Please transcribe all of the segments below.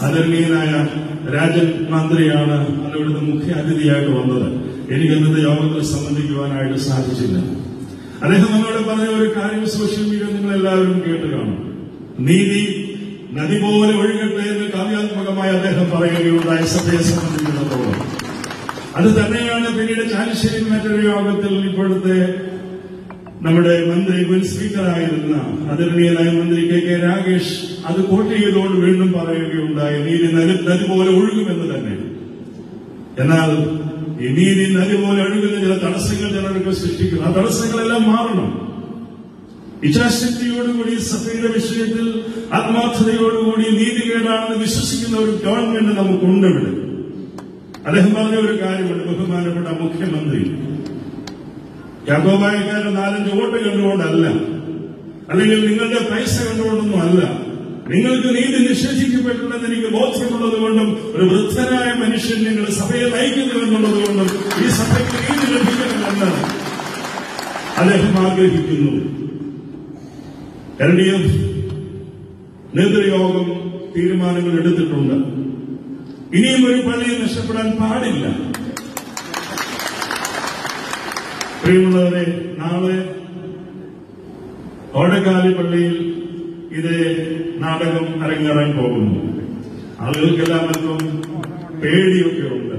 ആദരണീയനായ രാജൻ മന്ത്രിയാണ് അന്ന് ഇവിടുത്തെ മുഖ്യ അതിഥിയായിട്ട് വന്നത് എനിക്ക് ഇന്നത്തെ യോഗത്തിൽ സംബന്ധിക്കുവാനായിട്ട് സാധിച്ചില്ല അദ്ദേഹം നമ്മളോട് പറഞ്ഞ ഒരു കാര്യം സോഷ്യൽ മീഡിയ നിങ്ങൾ എല്ലാവരും കേട്ട് കാണും നീതി നദി പോലെ ഒഴുകട്ടെ എന്ന് കാവ്യാത്മകമായി അദ്ദേഹം പറയുകയുണ്ടായ സഭയെ സംബന്ധിക്കുന്നിടത്തോളം അത് തന്നെയാണ് പിന്നീട് ചാലിശ്ശേരി മറ്റൊരു യോഗത്തിൽ ഇപ്പോഴത്തെ നമ്മുടെ മന്ത്രി മുൻ സ്പീക്കറായിരുന്ന ആദരണീയനായ മന്ത്രി കെ കെ രാഗേഷ് അത് കോട്ട് ചെയ്തുകൊണ്ട് വീണ്ടും പറയുകയുണ്ടായി നീതി നദി നദി പോലെ ഒഴുകുമെന്ന് തന്നെ എന്നാൽ ഈ നീതി നദി പോലെ ഒഴുകുന്ന ചില തടസ്സങ്ങൾ ചിലർക്ക് സൃഷ്ടിക്കുന്നു ആ തടസ്സങ്ങളെല്ലാം മാറണം ഇച്ഛാശക്തിയോടുകൂടി സഭയുടെ വിഷയത്തിൽ ആത്മാർത്ഥതയോടുകൂടി നീതികേടാണെന്ന് വിശ്വസിക്കുന്ന ഒരു ഗവൺമെന്റ് നമുക്കുണ്ട് ഇവിടെ അദ്ദേഹം പറഞ്ഞ ഒരു കാര്യമുണ്ട് ബഹുമാനപ്പെട്ട മുഖ്യമന്ത്രി യാഗോബായക്കാരുടെ നാലഞ്ച് വോട്ട് കണ്ടുകൊണ്ടല്ല അല്ലെങ്കിൽ നിങ്ങളുടെ പൈസ കണ്ടുകൊണ്ടൊന്നും അല്ല നിങ്ങൾക്ക് നീതി നിഷേധിക്കപ്പെട്ടുണ്ടെന്ന് എനിക്ക് ബോധ്യമുള്ളത് കൊണ്ടും ഒരു വൃദ്ധനായ മനുഷ്യൻ നിങ്ങൾ സഭയെ നയിക്കുന്നു എന്നുള്ളത് കൊണ്ടും ഈ സഭയ്ക്ക് നീതി ലഭിക്കണമെന്ന് അദ്ദേഹം ആഗ്രഹിക്കുന്നു എൽ ഡി എഫ് നേതൃയോഗം തീരുമാനങ്ങൾ എടുത്തിട്ടുണ്ട് ഇനിയും ഒരു പള്ളി നഷ്ടപ്പെടാൻ പാടില്ല പ്രിയമുള്ളവരെ നാളെ ഓടക്കാലി പള്ളിയിൽ ഇതേ നാടകം അരങ്ങേറാൻ പോകുന്നു ആളുകൾക്കെല്ലാം അല്പം പേടിയൊക്കെ ഉണ്ട്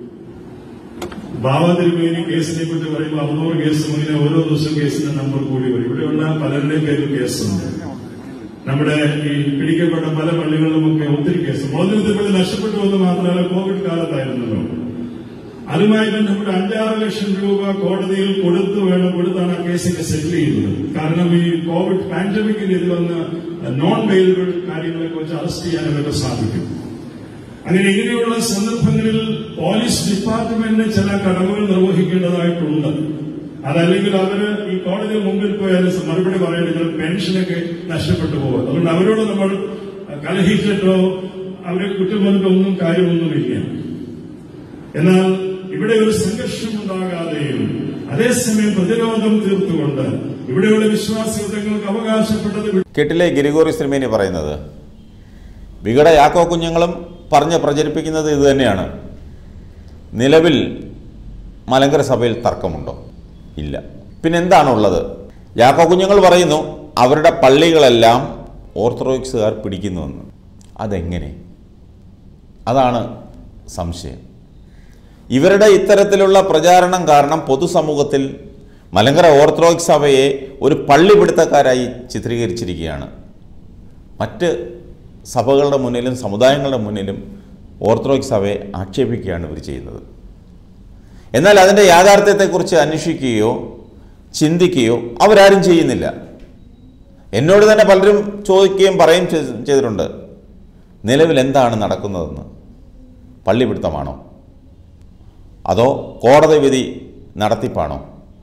ബാബ തിരുമേനി കേസിനെ കുറിച്ച് പറയുമ്പോൾ അറുന്നൂറ് കേസ് മുന്നിലെ ഓരോ ദിവസവും കേസിന്റെ നമ്പർ കൂടി വരും ഇവിടെയുള്ള പലരുടെയും പേരിൽ കേസുണ്ട് നമ്മുടെ ഈ പിടിക്കപ്പെട്ട പല പള്ളികളിലുമൊക്കെ ഒത്തിരി കേസ് മോചനത്തിൽ പള്ളി നഷ്ടപ്പെട്ടു എന്ന് മാത്രമല്ല കോവിഡ് കാലത്തായിരുന്നല്ലോ അതുമായി ബന്ധപ്പെട്ട് അഞ്ചാറ് ലക്ഷം രൂപ കോടതിയിൽ കൊടുത്തു വേണം കൊടുത്താണ് ആ കേസൊക്കെ സെറ്റിൽ ചെയ്യുന്നത് കാരണം ഈ കോവിഡ് പാൻഡമിക്കിന് ഇത് വന്ന് നോൺ ബെയിലബിൾ കാര്യങ്ങളെ കുറിച്ച് അറസ്റ്റ് ചെയ്യാൻ അവർക്ക് സാധിക്കും അങ്ങനെ ഇങ്ങനെയുള്ള സന്ദർഭങ്ങളിൽ പോലീസ് ഡിപ്പാർട്ട്മെന്റിന് ചില കടമകൾ നിർവഹിക്കേണ്ടതായിട്ടുണ്ട് അതല്ലെങ്കിൽ അവര് ഈ കോടതി മുമ്പിൽ പോയാൽ മറുപടി പറയേണ്ടത് പെൻഷനൊക്കെ നഷ്ടപ്പെട്ടു പോകും അതുകൊണ്ട് അവരോട് നമ്മൾ കലഹിച്ചിട്ടോ അവരെ കുറ്റം പറഞ്ഞിട്ടോ ഒന്നും കാര്യമൊന്നുമില്ല എന്നാൽ ഇവിടെ ഒരു സംഘർഷം ഉണ്ടാകാതെയും അതേസമയം പ്രതിരോധം തീർത്തുകൊണ്ട് ഇവിടെയുള്ള വിശ്വാസങ്ങൾക്ക് അവകാശപ്പെട്ടത് കേട്ടില്ലേ ഗിരിഗോറി സിനിമേനി പറയുന്നത് വികട യാക്കോ കുഞ്ഞുങ്ങളും പറഞ്ഞ് പ്രചരിപ്പിക്കുന്നത് ഇത് തന്നെയാണ് നിലവിൽ മലങ്കര സഭയിൽ തർക്കമുണ്ടോ ഇല്ല പിന്നെ എന്താണുള്ളത് യാക്കോ കുഞ്ഞുങ്ങൾ പറയുന്നു അവരുടെ പള്ളികളെല്ലാം ഓർത്തഡോക്സുകാർ പിടിക്കുന്നുവെന്ന് അതെങ്ങനെ അതാണ് സംശയം ഇവരുടെ ഇത്തരത്തിലുള്ള പ്രചാരണം കാരണം പൊതുസമൂഹത്തിൽ മലങ്കര ഓർത്തഡോക്സ് സഭയെ ഒരു പള്ളിപിടുത്തക്കാരായി ചിത്രീകരിച്ചിരിക്കുകയാണ് മറ്റ് സഭകളുടെ മുന്നിലും സമുദായങ്ങളുടെ മുന്നിലും ഓർത്തഡോക്സ് സഭയെ ആക്ഷേപിക്കുകയാണ് ഇവർ ചെയ്യുന്നത് എന്നാൽ അതിൻ്റെ യാഥാർത്ഥ്യത്തെക്കുറിച്ച് അന്വേഷിക്കുകയോ ചിന്തിക്കുകയോ അവരാരും ചെയ്യുന്നില്ല എന്നോട് തന്നെ പലരും ചോദിക്കുകയും പറയുകയും ചെയ്- ചെയ്തിട്ടുണ്ട് നിലവിൽ എന്താണ് നടക്കുന്നതെന്ന് പള്ളിപിടുത്തമാണോ അതോ കോടതി വിധി നടത്തിപ്പാണോ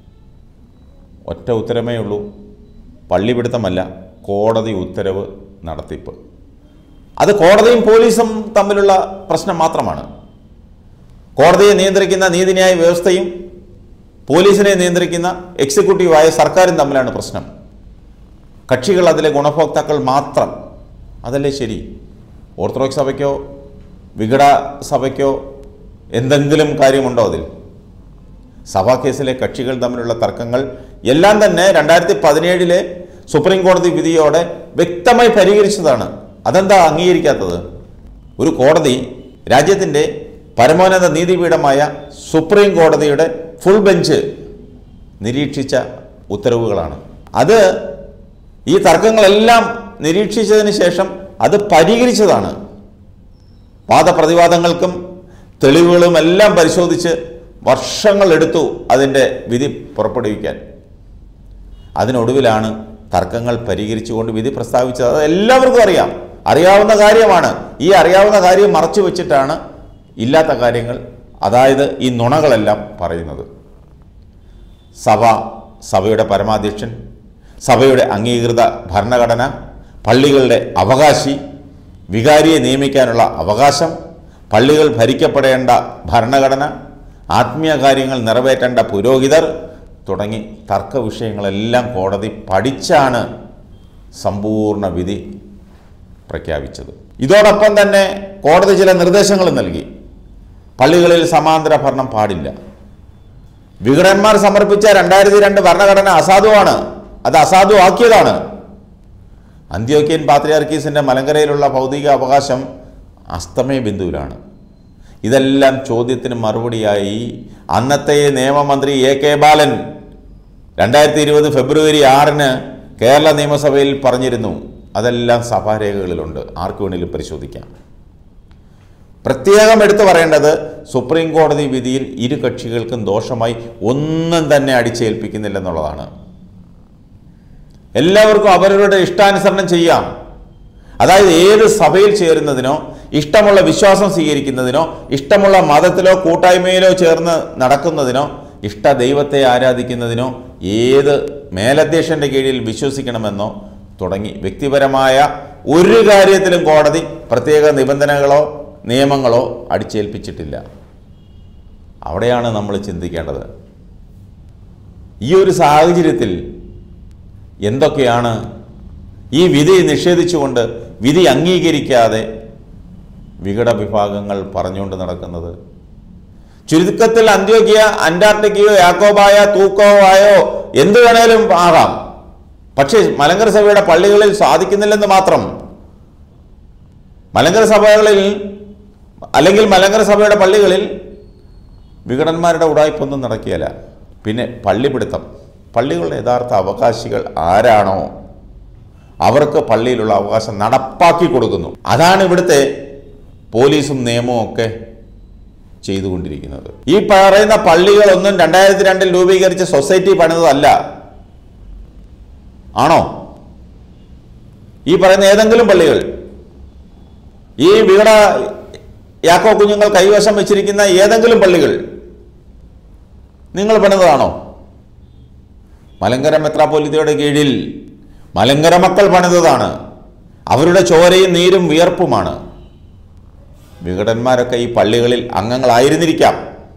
ഒറ്റ ഉത്തരമേ ഉള്ളൂ പള്ളിപിടുത്തമല്ല കോടതി ഉത്തരവ് നടത്തിപ്പ് അത് കോടതിയും പോലീസും തമ്മിലുള്ള പ്രശ്നം മാത്രമാണ് കോടതിയെ നിയന്ത്രിക്കുന്ന നീതിന്യായ വ്യവസ്ഥയും പോലീസിനെ നിയന്ത്രിക്കുന്ന എക്സിക്യൂട്ടീവായ സർക്കാരും തമ്മിലാണ് പ്രശ്നം കക്ഷികൾ അതിലെ ഗുണഭോക്താക്കൾ മാത്രം അതല്ലേ ശരി ഓർത്തഡോക്സ് സഭയ്ക്കോ വിഘട സഭയ്ക്കോ എന്തെങ്കിലും കാര്യമുണ്ടോ അതിൽ സഭാ കേസിലെ കക്ഷികൾ തമ്മിലുള്ള തർക്കങ്ങൾ എല്ലാം തന്നെ രണ്ടായിരത്തി പതിനേഴിലെ സുപ്രീം കോടതി വിധിയോടെ വ്യക്തമായി പരിഹരിച്ചതാണ് അതെന്താ അംഗീകരിക്കാത്തത് ഒരു കോടതി രാജ്യത്തിൻ്റെ പരമോന്നത നീതിപീഠമായ സുപ്രീം കോടതിയുടെ ഫുൾ ബെഞ്ച് നിരീക്ഷിച്ച ഉത്തരവുകളാണ് അത് ഈ തർക്കങ്ങളെല്ലാം നിരീക്ഷിച്ചതിന് ശേഷം അത് പരിഹരിച്ചതാണ് വാദപ്രതിവാദങ്ങൾക്കും തെളിവുകളും എല്ലാം പരിശോധിച്ച് വർഷങ്ങളെടുത്തു അതിൻ്റെ വിധി പുറപ്പെടുവിക്കാൻ അതിനൊടുവിലാണ് തർക്കങ്ങൾ പരിഹരിച്ചുകൊണ്ട് വിധി പ്രസ്താവിച്ചത് അത് എല്ലാവർക്കും അറിയാം അറിയാവുന്ന കാര്യമാണ് ഈ അറിയാവുന്ന കാര്യം മറച്ചു വെച്ചിട്ടാണ് ഇല്ലാത്ത കാര്യങ്ങൾ അതായത് ഈ നുണകളെല്ലാം പറയുന്നത് സഭ സഭയുടെ പരമാധ്യക്ഷൻ സഭയുടെ അംഗീകൃത ഭരണഘടന പള്ളികളുടെ അവകാശി വികാരിയെ നിയമിക്കാനുള്ള അവകാശം പള്ളികൾ ഭരിക്കപ്പെടേണ്ട ഭരണഘടന ആത്മീയ കാര്യങ്ങൾ നിറവേറ്റേണ്ട പുരോഹിതർ തുടങ്ങി തർക്ക വിഷയങ്ങളെല്ലാം കോടതി പഠിച്ചാണ് സമ്പൂർണ്ണ വിധി പ്രഖ്യാപിച്ചത് ഇതോടൊപ്പം തന്നെ കോടതി ചില നിർദ്ദേശങ്ങൾ നൽകി പള്ളികളിൽ സമാന്തര ഭരണം പാടില്ല വിഘടന്മാർ സമർപ്പിച്ച രണ്ടായിരത്തി രണ്ട് ഭരണഘടന അസാധുവാണ് അത് അസാധുവാക്കിയതാണ് അന്ത്യോക്യൻ പാത്രിയാർക്കീസിൻ്റെ മലങ്കരയിലുള്ള ഭൗതിക അവകാശം അസ്തമയ ബിന്ദുവിലാണ് ഇതെല്ലാം ചോദ്യത്തിന് മറുപടിയായി അന്നത്തെ നിയമമന്ത്രി എ കെ ബാലൻ രണ്ടായിരത്തി ഇരുപത് ഫെബ്രുവരി ആറിന് കേരള നിയമസഭയിൽ പറഞ്ഞിരുന്നു അതെല്ലാം സഭാരേഖകളിലുണ്ട് ആർക്ക് വേണമെങ്കിലും പരിശോധിക്കാം പ്രത്യേകം എടുത്തു പറയേണ്ടത് സുപ്രീം കോടതി വിധിയിൽ ഇരു കക്ഷികൾക്കും ദോഷമായി ഒന്നും തന്നെ അടിച്ചേൽപ്പിക്കുന്നില്ലെന്നുള്ളതാണ് എല്ലാവർക്കും അവരവരുടെ ഇഷ്ടാനുസരണം ചെയ്യാം അതായത് ഏത് സഭയിൽ ചേരുന്നതിനോ ഇഷ്ടമുള്ള വിശ്വാസം സ്വീകരിക്കുന്നതിനോ ഇഷ്ടമുള്ള മതത്തിലോ കൂട്ടായ്മയിലോ ചേർന്ന് നടക്കുന്നതിനോ ഇഷ്ട ദൈവത്തെ ആരാധിക്കുന്നതിനോ ഏത് മേലധ്യക്ഷന്റെ കീഴിൽ വിശ്വസിക്കണമെന്നോ തുടങ്ങി വ്യക്തിപരമായ ഒരു കാര്യത്തിലും കോടതി പ്രത്യേക നിബന്ധനകളോ നിയമങ്ങളോ അടിച്ചേൽപ്പിച്ചിട്ടില്ല അവിടെയാണ് നമ്മൾ ചിന്തിക്കേണ്ടത് ഈ ഒരു സാഹചര്യത്തിൽ എന്തൊക്കെയാണ് ഈ വിധി നിഷേധിച്ചുകൊണ്ട് വിധി അംഗീകരിക്കാതെ വികട വിഭാഗങ്ങൾ പറഞ്ഞുകൊണ്ട് നടക്കുന്നത് ചുരുക്കത്തിൽ അന്ത്യോക്യ അന്റാർട്ടിക്കയോ യാക്കോബായ തൂക്കോവായോ എന്ത് വേണേലും ആകാം പക്ഷേ മലങ്കര സഭയുടെ പള്ളികളിൽ സാധിക്കുന്നില്ലെന്ന് മാത്രം മലങ്കര സഭകളിൽ അല്ലെങ്കിൽ മലങ്കര സഭയുടെ പള്ളികളിൽ വിഘടന്മാരുടെ ഉടായ്പൊന്നും നടക്കിയല്ല പിന്നെ പള്ളിപിടുത്തം പള്ളികളുടെ യഥാർത്ഥ അവകാശികൾ ആരാണോ അവർക്ക് പള്ളിയിലുള്ള അവകാശം നടപ്പാക്കി കൊടുക്കുന്നു അതാണ് ഇവിടുത്തെ പോലീസും നിയമവും ഒക്കെ ചെയ്തുകൊണ്ടിരിക്കുന്നത് ഈ പറയുന്ന പള്ളികളൊന്നും രണ്ടായിരത്തി രണ്ടിൽ രൂപീകരിച്ച സൊസൈറ്റി പണിതതല്ല ആണോ ഈ പറയുന്ന ഏതെങ്കിലും പള്ളികൾ ഈ വികട യാക്കോ കുഞ്ഞുങ്ങൾ കൈവശം വെച്ചിരിക്കുന്ന ഏതെങ്കിലും പള്ളികൾ നിങ്ങൾ പണിതതാണോ മലങ്കര മെത്രാപ്പൊലിത്തയുടെ കീഴിൽ മലങ്കര മക്കൾ പണിതതാണ് അവരുടെ ചോരയും നീരും വിയർപ്പുമാണ് വിഘടന്മാരൊക്കെ ഈ പള്ളികളിൽ അംഗങ്ങളായിരുന്നിരിക്കാം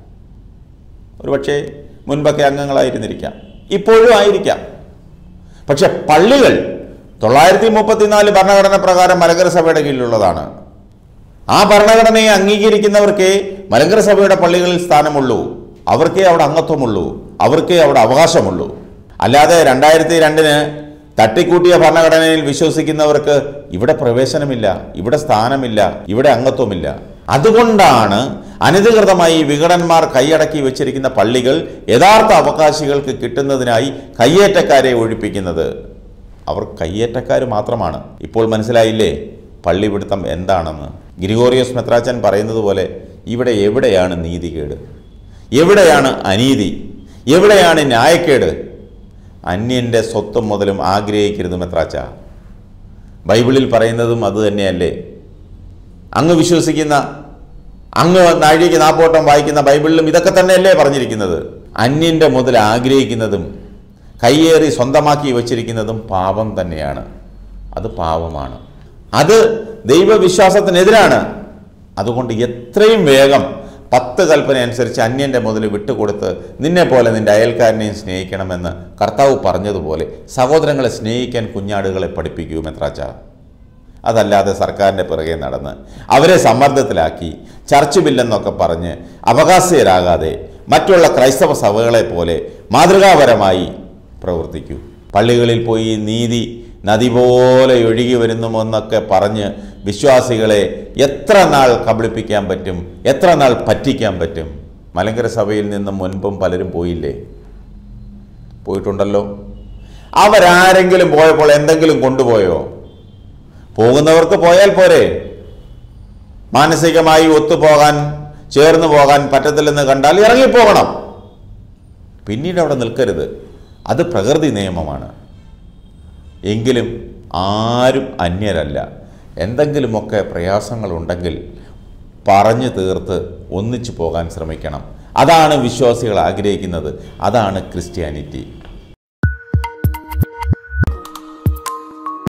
ഒരുപക്ഷെ മുൻപൊക്കെ അംഗങ്ങളായിരുന്നിരിക്കാം ഇപ്പോഴും ആയിരിക്കാം പക്ഷെ പള്ളികൾ തൊള്ളായിരത്തി മുപ്പത്തിനാല് ഭരണഘടന പ്രകാരം മലങ്കര സഭയുടെ കീഴിലുള്ളതാണ് ആ ഭരണഘടനയെ അംഗീകരിക്കുന്നവർക്കേ മലങ്കര സഭയുടെ പള്ളികളിൽ സ്ഥാനമുള്ളൂ അവർക്കേ അവിടെ അംഗത്വമുള്ളൂ അവർക്കേ അവിടെ അവകാശമുള്ളൂ അല്ലാതെ രണ്ടായിരത്തി രണ്ടിന് തട്ടിക്കൂട്ടിയ ഭരണഘടനയിൽ വിശ്വസിക്കുന്നവർക്ക് ഇവിടെ പ്രവേശനമില്ല ഇവിടെ സ്ഥാനമില്ല ഇവിടെ അംഗത്വമില്ല അതുകൊണ്ടാണ് അനധികൃതമായി വിഘടന്മാർ കൈയടക്കി വെച്ചിരിക്കുന്ന പള്ളികൾ യഥാർത്ഥ അവകാശികൾക്ക് കിട്ടുന്നതിനായി കയ്യേറ്റക്കാരെ ഒഴിപ്പിക്കുന്നത് അവർ കയ്യേറ്റക്കാർ മാത്രമാണ് ഇപ്പോൾ മനസ്സിലായില്ലേ പള്ളിപിടുത്തം എന്താണെന്ന് ഗ്രിഗോറിയോസ് മെത്രാച്ചൻ പറയുന്നത് പോലെ ഇവിടെ എവിടെയാണ് നീതികേട് എവിടെയാണ് അനീതി എവിടെയാണ് ന്യായക്കേട് അന്യൻ്റെ സ്വത്തും മുതലും ആഗ്രഹിക്കരുത് മെത്രാച്ച ബൈബിളിൽ പറയുന്നതും അത് തന്നെയല്ലേ അങ്ങ് വിശ്വസിക്കുന്ന അങ്ങ് നാഴികയ്ക്ക് നാപ്പോട്ടം വായിക്കുന്ന ബൈബിളിലും ഇതൊക്കെ തന്നെയല്ലേ പറഞ്ഞിരിക്കുന്നത് അന്യൻ്റെ മുതൽ ആഗ്രഹിക്കുന്നതും കയ്യേറി സ്വന്തമാക്കി വച്ചിരിക്കുന്നതും പാപം തന്നെയാണ് അത് പാപമാണ് അത് ദൈവവിശ്വാസത്തിനെതിരാണ് അതുകൊണ്ട് എത്രയും വേഗം പത്ത് കൽപ്പന അനുസരിച്ച് അന്യൻ്റെ മുതൽ വിട്ടുകൊടുത്ത് നിന്നെ പോലെ നിന്റെ അയൽക്കാരനെയും സ്നേഹിക്കണമെന്ന് കർത്താവ് പറഞ്ഞതുപോലെ സഹോദരങ്ങളെ സ്നേഹിക്കാൻ കുഞ്ഞാടുകളെ പഠിപ്പിക്കൂ മെത്രാച്ച അതല്ലാതെ സർക്കാരിൻ്റെ പിറകെ നടന്ന് അവരെ സമ്മർദ്ദത്തിലാക്കി ചർച്ച് ബില്ലെന്നൊക്കെ പറഞ്ഞ് അവകാശീയരാകാതെ മറ്റുള്ള ക്രൈസ്തവ സഭകളെ പോലെ മാതൃകാപരമായി പ്രവർത്തിക്കൂ പള്ളികളിൽ പോയി നീതി നദി പോലെ ഒഴുകി വരുന്നുമെന്നൊക്കെ പറഞ്ഞ് വിശ്വാസികളെ എത്ര നാൾ കബളിപ്പിക്കാൻ പറ്റും എത്ര നാൾ പറ്റിക്കാൻ പറ്റും മലങ്കര സഭയിൽ നിന്നും മുൻപും പലരും പോയില്ലേ പോയിട്ടുണ്ടല്ലോ അവരാരെങ്കിലും പോയപ്പോൾ എന്തെങ്കിലും കൊണ്ടുപോയോ പോകുന്നവർക്ക് പോയാൽ പോരെ മാനസികമായി ഒത്തുപോകാൻ ചേർന്ന് പോകാൻ പറ്റത്തില്ലെന്ന് കണ്ടാൽ ഇറങ്ങിപ്പോകണം പിന്നീട് അവിടെ നിൽക്കരുത് അത് പ്രകൃതി നിയമമാണ് എങ്കിലും ആരും അന്യരല്ല എന്തെങ്കിലുമൊക്കെ പ്രയാസങ്ങളുണ്ടെങ്കിൽ പറഞ്ഞു തീർത്ത് ഒന്നിച്ചു പോകാൻ ശ്രമിക്കണം അതാണ് വിശ്വാസികൾ ആഗ്രഹിക്കുന്നത് അതാണ് ക്രിസ്ത്യാനിറ്റി